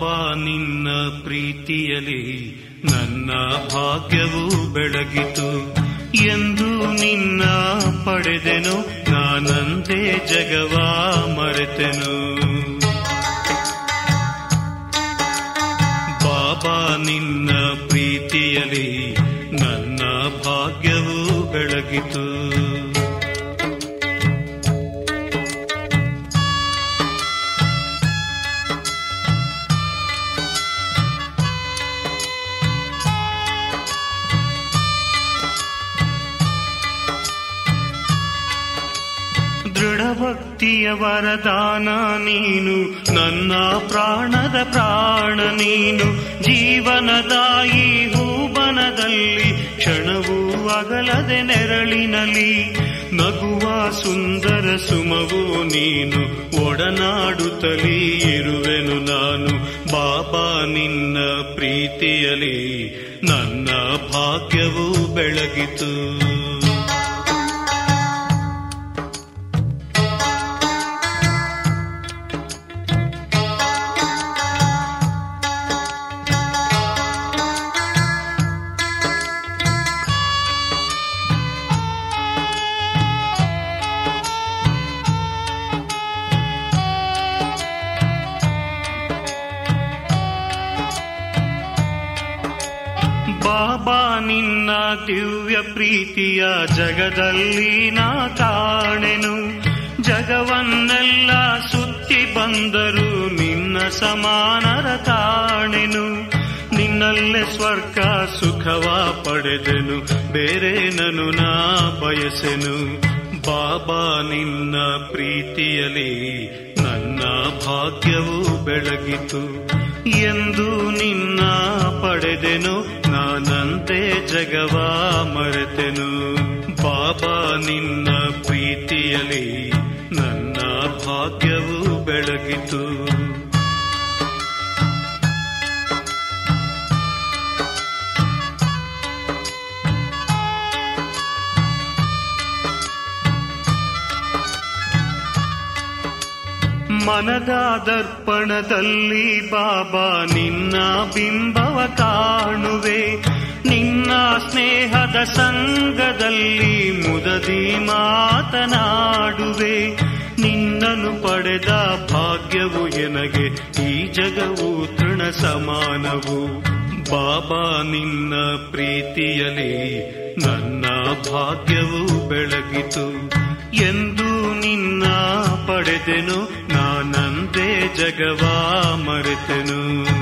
ಬಾಬಾ ನಿನ್ನ ಪ್ರೀತಿಯಲಿ ನನ್ನ ಭಾಗ್ಯವು ಬೆಳಗಿತು ಎಂದು ನಿನ್ನ ಪಡೆದೆನು ನಾನಂದೇ ಜಗವ ಮರೆತೆನು ಬಾಬಾ ನಿನ್ನ ಪ್ರೀತಿಯಲಿ ನನ್ನ ಭಾಗ್ಯವು ಬೆಳಗಿತು ದೃಢಭಕ್ತಿಯ ವರದಾನ ನೀನು ನನ್ನ ಪ್ರಾಣದ ಪ್ರಾಣ ನೀನು ಜೀವನದಾಯಿ ಹೂಬನದಲ್ಲಿ ಕ್ಷಣವೂ ಅಗಲದೆ ನೆರಳಿನಲಿ ನಗುವ ಸುಂದರ ಸುಮವು ನೀನು ಒಡನಾಡುತ್ತಲೇ ಇರುವೆನು ನಾನು ಬಾಬಾ ನಿನ್ನ ಪ್ರೀತಿಯಲಿ ನನ್ನ ಭಾಗ್ಯವು ಬೆಳಗಿತು ಬಾಬಾ ನಿನ್ನ ದಿವ್ಯ ಪ್ರೀತಿಯ ಜಗದಲ್ಲಿ ನಾ ಕಾಣೆನು ಜಗವನ್ನೆಲ್ಲ ಸುತ್ತಿ ಬಂದರು ನಿನ್ನ ಸಮಾನರ ಕಾಣೆನು ನಿನ್ನಲ್ಲೇ ಸ್ವರ್ಗ ಸುಖವ ಪಡೆದೆನು ಬೇರೆ ನನು ನಾ ಬಯಸೆನು ಬಾಬಾ ನಿನ್ನ ಪ್ರೀತಿಯಲಿ ನನ್ನ ಭಾಗ್ಯವು ಬೆಳಗಿತು ಎಂದು ನಿನ್ನ ಪಡೆದೆನು ನಾನಂತೆ ಜಗವ ಮರೆತೆನು ಬಾಬಾ ನಿನ್ನ ಪ್ರೀತಿಯಲಿ ನನ್ನ ಭಾಗ್ಯವು ಬೆಳಗಿತು ಮನದ ದರ್ಪಣದಲ್ಲಿ ಬಾಬಾ ನಿನ್ನ ಬಿಂಬವ ಕಾಣುವೆ ನಿನ್ನ ಸ್ನೇಹದ ಸಂಗದಲ್ಲಿ ಮುದದಿ ಮಾತನಾಡುವೆ ನಿನ್ನನ್ನು ಪಡೆದ ಭಾಗ್ಯವು ಎನಗೆ ಈ ಜಗವು ತೃಣ ಸಮಾನವು ಬಾಬಾ ನಿನ್ನ ಪ್ರೀತಿಯಲಿ ನನ್ನ ಭಾಗ್ಯವು ಬೆಳಗಿತು ಎಂದು ನಿನ್ನ ಪಡೆದೆನು ನಾನಂದೇ ಜಗವ ಮರೆತೆನು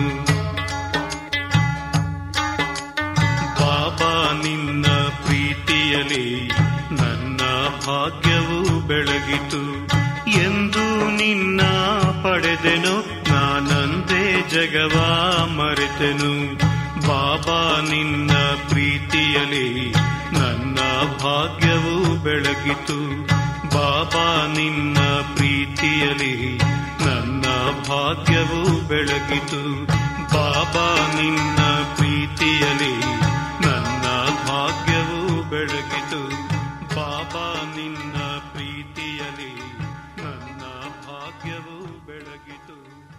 ಬಾಬಾ ನಿನ್ನ ಪ್ರೀತಿಯಲಿ ನನ್ನ ಭಾಗ್ಯವು ಬೆಳಗಿತು ಎಂದು ನಿನ್ನ ಪಡೆದೆನು ನಾನಂದೇ ಜಗವ ಮರೆತೆನು ಬಾಬಾ ನಿನ್ನ ಪ್ರೀತಿಯಲಿ ನನ್ನ ಭಾಗ್ಯವು ಬೆಳಗಿತು ಬಾಬಾ ನಿನ್ನ ಪ್ರೀತಿಯಲಿ ನನ್ನ ಭಾಗ್ಯವು ಬೆಳಗಿತು ಬಾಬಾ ನಿನ್ನ ಪ್ರೀತಿಯಲಿ ನನ್ನ ಭಾಗ್ಯವು ಬೆಳಗಿತು ಬಾಬಾ ನಿನ್ನ ಪ್ರೀತಿಯಲಿ ನನ್ನ ಭಾಗ್ಯವು ಬೆಳಗಿತು